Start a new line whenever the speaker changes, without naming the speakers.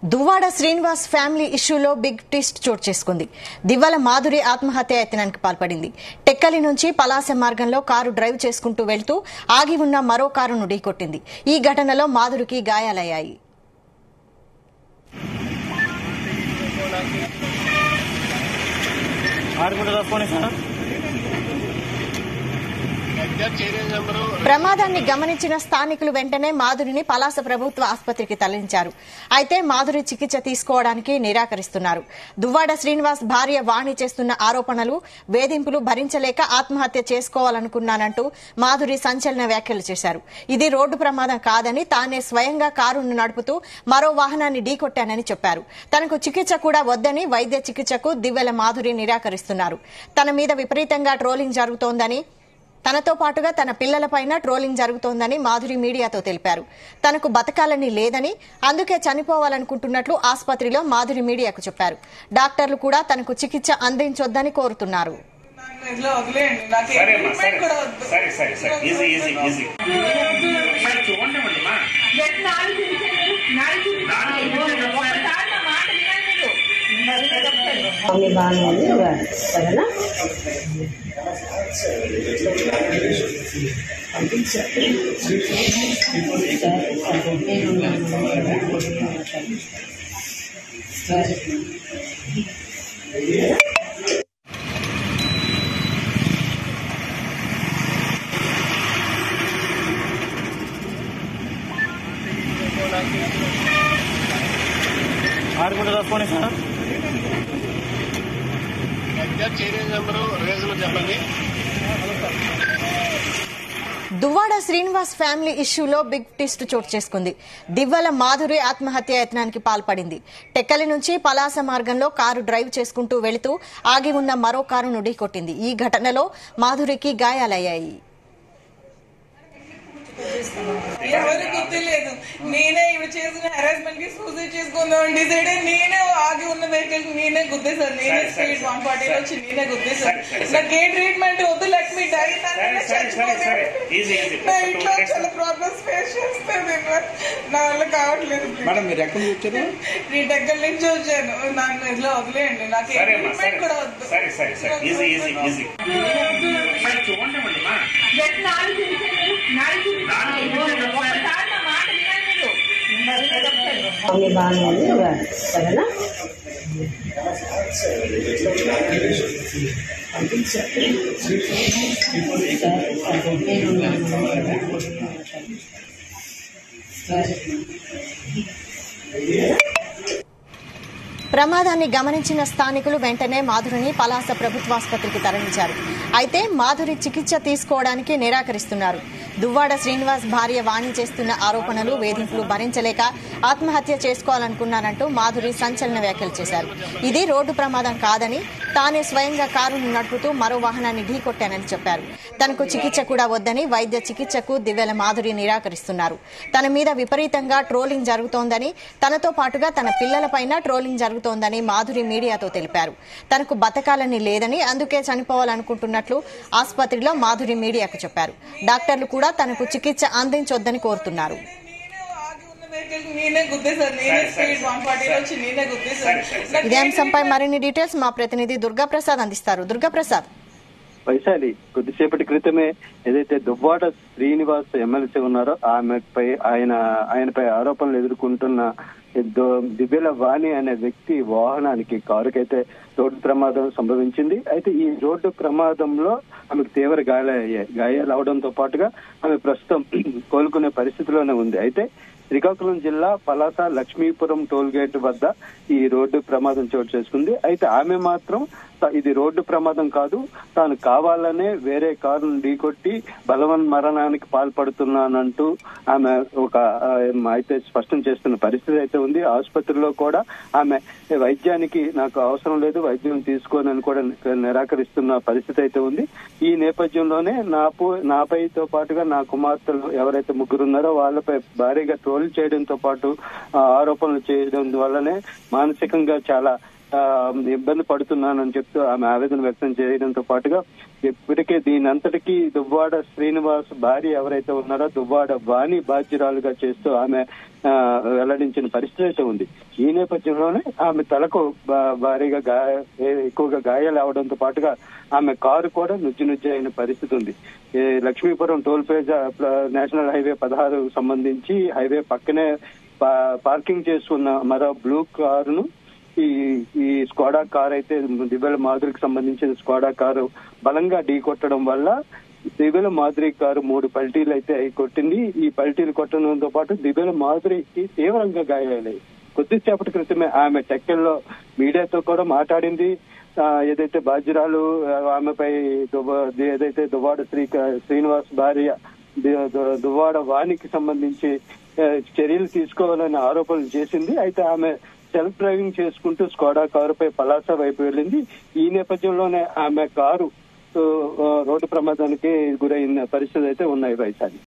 Duvvada Srinivas family ఇష్యూలో big twist చోటు చేసుకుంది దివ్వల మాధురి ఆత్మహత్య యత్నానికి పాల్పడింది టెక్కలి నుంచి పలాస మార్గంలో కారు డ్రైవ్ చేసుకుంటూ వెళ్తూ ఆగి ఉన్న మరో కారును ఢీకొట్టింది ఈ ఘటనలో మాధురికి గాయాలయ్యాయి
ఆడుకుంటూ తప్పుకొని సార్
ప్రమాదాన్ని గమనించిన స్థానికులు వెంటనే మాధురిని పలాస ప్రభుత్వ ఆసుపత్రికి తరలించారు అయితే మాధురి చికిత్స తీసుకోవడానికి నిరాకరిస్తున్నారు దువ్వాడ శ్రీనివాస్ భార్య వాణి చేస్తున్న ఆరోపణలు వేధింపులు భరించలేక ఆత్మహత్య చేసుకోవాలనుకున్నానంటూ మాధురి సంచలన వ్యాఖ్యలు చేశారు ఇది రోడ్డు ప్రమాదం కాదని తానే స్వయంగా కారును నడుపుతూ మరో వాహనాన్ని ఢీకొట్టానని చెప్పారు తనకు చికిత్స కూడా వద్దని వైద్య చికిత్సకు దివ్వెల మాధురి నిరాకరిస్తున్నారు తన మీద విపరీతంగా ట్రోలింగ్ జరుగుతోందని తనతో పాటుగా తన పిల్లలపైన ట్రోలింగ్ జరుగుతోందని మాధురి మీడియాతో తెలిపారు తనకు బతకాలని లేదని అందుకే చనిపోవాలనుకుంటున్నట్లు ఆసుపత్రిలో మాధురి మీడియాకు చెప్పారు డాక్టర్లు కూడా తనకు చికిత్స అందించొద్దని కోరుతున్నారు
నన్ను ఇట్లా వదిలేయండి నాకు ఏ
సరే అమ్మా
ట్రీట్మెంట్
సరే
కూడా వద్దు
సరే సరే సరే ఈజీ ఈజీ ఈజీ మరి చూడండి అమ్మా
నాలుగు నిమిషాలు నాలుగు నిమిషాలు ఒకసారి నా మాట వినండి మీరు
మమ్మీ బాగానే ఉంది ఇక సరేనా నేను ఉన్నాను. సరే
ఆడుకుంటూ తప్పుకొని సార్
దువ్వాడ శ్రీనివాస్ ఫ్యామిలీ ఇష్యూలో బిగ్ ట్విస్ట్ చోటు చేసుకుంది దివ్వల మాధురి ఆత్మహత్య యత్నానికి పాల్పడింది టెక్కలి నుంచి పలాస మార్గంలో కారు డ్రైవ్ చేసుకుంటూ వెళుతూ ఆగి ఉన్న మరో కారును ఢీకొట్టింది ఈ ఘటనలో మాధురికి గాయాలయ్యాయి
ఎవరు గుర్తులేదు నేనే ఇవి చేసిన హెరాస్మెంట్ కి సూసైడ్ చేసుకుందాం డిసైడ్ అయ్యి నేనే ఆగి ఉన్న వెహికల్ నేనే గుద్దేశాను నేనే స్పీడ్ వన్ ఫార్టీలో వచ్చి నేనే గుద్దేశాను నాకు ఏ ట్రీట్మెంట్ వద్దు లెట్ మీ డై
సరే సరే సరే సరే ఈజీ ఈజీ
నా ఇంట్లో చాలా ప్రాబ్లమ్స్ ఫేస్ చేస్తాను నా వల్ల కావట్లేదు
మేడం మీరు ఎక్కడి నుంచి వచ్చారు
నేను దగ్గర నుంచి వచ్చాను నన్ను ఇట్లా వదిలేయండి నాకు ఏ
సరే అమ్మా సరే
ట్రీట్మెంట్ కూడా వద్దు
సరే సరే సరే ఈజీ ఈజీ ఈజీ మరి చూడండి అమ్మా
నాలుగు నిమిషాలు నాలుగు నిమిషాలు ఒకసారి నా మాట వినండి మీరు
మమ్మీ బాగానే ఉంది ఇక సరేనా నేను ఉన్నాను. సరే
ప్రమాదాన్ని గమనించిన స్థానికులు వెంటనే మాధురిని పలాస ప్రభుత్వాసుపత్రికి తరలించారు అయితే మాధురి చికిత్స తీసుకోవడానికి నిరాకరిస్తున్నారు దువ్వాడ శ్రీనివాస్ భార్య వాణి చేస్తున్న ఆరోపణలు వేధింపులు భరించలేక ఆత్మహత్య చేసుకోవాలనుకున్నానంటూ మాధురి సంచలన వ్యాఖ్యలు చేశారు ఇది రోడ్డు ప్రమాదం కాదని తానే స్వయంగా కారును నడుపుతూ మరో వాహనాన్ని ఢీకొట్టానని చెప్పారు తనకు చికిత్స కూడా వద్దని వైద్య చికిత్సకు దివ్యల మాధురి నిరాకరిస్తున్నారు తన మీద విపరీతంగా ట్రోలింగ్ జరుగుతోందని తనతో పాటుగా తన పిల్లలపైన ట్రోలింగ్ జరుగుతోందని మాధురి మీడియాతో తెలిపారు తనకు బతకాలని లేదని అందుకే చనిపోవాలనుకుంటున్నట్లు ఆసుపత్రిలో మాధురి మీడియాకు చెప్పారు డాక్టర్లు కూడా తనకు చికిత్స అందించొద్దని కోరుతున్నారు
నేనే ఆగి ఉన్న వెహికల్ నేనే గుద్దేశాను నేనే స్పీడ్ వన్ ఫార్టీలో వచ్చి నేనే గుద్దేశాను నాకు
ఇదే
ఏ
అంశంపై మరిన్ని డీటెయిల్స్ మా ప్రతినిధి దుర్గాప్రసాద్ అందిస్తారు దుర్గాప్రసాద్
వైశాలి కొద్దిసేపటి క్రితమే ఏదైతే దువ్వాడ శ్రీనివాస్ ఎమ్మెల్సీ ఉన్నారో ఆమెపై ఆయన ఆయనపై ఆరోపణలు ఎదుర్కొంటున్న దో- దివ్యల వాణి అనే వ్యక్తి వాహనానికి కారుకైతే రోడ్డు ప్రమాదం సంభవించింది అయితే ఈ రోడ్డు ప్రమాదంలో ఆమెకు తీవ్ర గాయాలయ్యాయి గాయాలు అవడంతో పాటుగా ఆమె ప్రస్తుతం కోలుకునే పరిస్థితిలోనే ఉంది అయితే శ్రీకాకుళం జిల్లా పలాస లక్ష్మీపురం టోల్ గేట్ వద్ద ఈ రోడ్డు ప్రమాదం చోటు చేసుకుంది అయితే ఆమె మాత్రం త- ఇది రోడ్డు ప్రమాదం కాదు తాను కావాలనే వేరే కారును ఢీకొట్టి బలవన్ మరణానికి పాల్పడుతున్నానంటూ ఆమె ఒక ఆ, అయితే స్పష్టం చేస్తున్న పరిస్థితి అయితే ఉంది ఆసుపత్రిలో కూడా ఆమె వైద్యానికి నాకు అవసరం లేదు వైద్యం తీసుకోనని కూడా నిరాకరిస్తున్న పరిస్థితి అయితే ఉంది ఈ నేపథ్యంలోనే నాపు నాపైతో పాటుగా నా కుమార్తెలు ఎవరైతే ముగ్గురు ఉన్నారో వాళ్ళపై భారీగా ట్రోల్ చేయడంతో పాటు ఆ, ఆరోపణలు చేయడం వల్లనే మానసికంగా చాలా ఆ, ఇబ్బంది పడుతున్నానని చెప్తూ ఆమె ఆవేదన వ్యక్తం చేయడంతో పాటుగా ఇప్పటికే దీని అంతటికీ దువ్వాడ శ్రీనివాస్ భార్య ఎవరైతే ఉన్నారో దువ్వాడ వాణి బాధ్యురాలుగా చేస్తూ ఆమె ఆ, వెల్లడించిన పరిస్థితి అయితే ఉంది ఈ నేపథ్యంలోనే ఆమె తలకు బా- భారీగా గాయ ఏ- ఎక్కువగా గాయాలు అవడంతో పాటుగా ఆమె కారు కూడా నుజ్జు నుజ్జు అయిన పరిస్థితి ఉంది ఈ లక్ష్మీపురం టోల్ ప్లాజా ప్ల- నేషనల్ హైవే పదహారు సంబంధించి హైవే పక్కనే పా- పార్కింగ్ చేసుకున్న మరో బ్లూ కారును ఈ ఈ స్కోడా కార్ అయితే దివ్యల మాధురికి సంబంధించిన స్కోడా కారు బలంగా ఢీ కొట్టడం వల్ల దివ్యల మాధురి కారు మూడు పల్టీలు అయితే కొట్టింది ఈ పల్టీలు కొట్టడంతో పాటు దివ్యల మాధురికి తీవ్రంగా గాయాలయ్యాయి కొద్దిసేపటి క్రితమే ఆమె టెక్కల్లో మీడియాతో కూడా మాట్లాడింది ఆ, ఏదైతే బాధ్యురాలు ఆ, ఆమెపై దువ్వ- ఏదైతే దువ్వాడ శ్రీ శ్రీనివాస్ భార్య ది- దు- దువ్వాడ వాణికి సంబంధించి ఆ, చర్యలు తీసుకోవాలని ఆరోపణలు చేసింది అయితే ఆమె సెల్ఫ్ డ్రైవింగ్ చేసుకుంటూ స్కోడా కారుపై పలాస వైపు వెళ్ళింది ఈ నేపథ్యంలోనే ఆమె కారు ఆ, రోడ్డు ప్రమాదానికి గురైన పరిస్థితి అయితే ఉన్నాయి వైశాలి